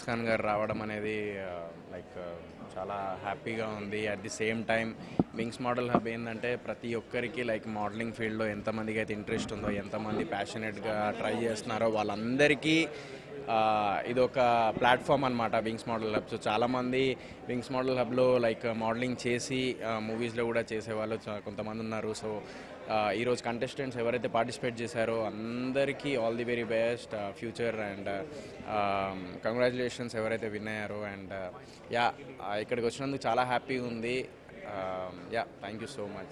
ఖాన్ గారు రావడం అనేది లైక్ చాలా హ్యాపీగా ఉంది at the same time wings model hub ఏంటంటే ప్రతి ఒక్కరికి లైక్ మోడలింగ్ ఫీల్డ్లో ఎంతమందికి అయితే ఇంట్రెస్ట్ ఉందో ఎంతమంది ప్యాషనెట్గా ట్రై చేస్తున్నారో వాళ్ళందరికీ ఆ, ఇది ఒక ప్లాట్ఫామ్ అనమాట వింగ్స్ మోడల్ హబ్ సో చాలామంది వింగ్స్ మోడల్ హబ్లో లైక్ మోడలింగ్ చేసి మూవీస్లో కూడా చేసేవాళ్ళు చా- కొంతమంది ఉన్నారు సో ఈరోజు కంటెస్టెంట్స్ ఎవరైతే పార్టిసిపేట్ చేశారో అందరికీ all the very best future and congratulations ఎవరైతే విన్ అయ్యారో అండ్ యా ఇక్కడికి వచ్చినందుకు చాలా హ్యాపీగా ఉంది yeah thank you so much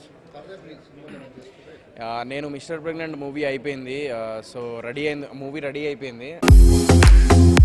నేను మిస్టర్ ప్రెగ్నెంట్ మూవీ అయిపోయింది సో రెడీ అయింది మూవీ రెడీ అయిపోయింది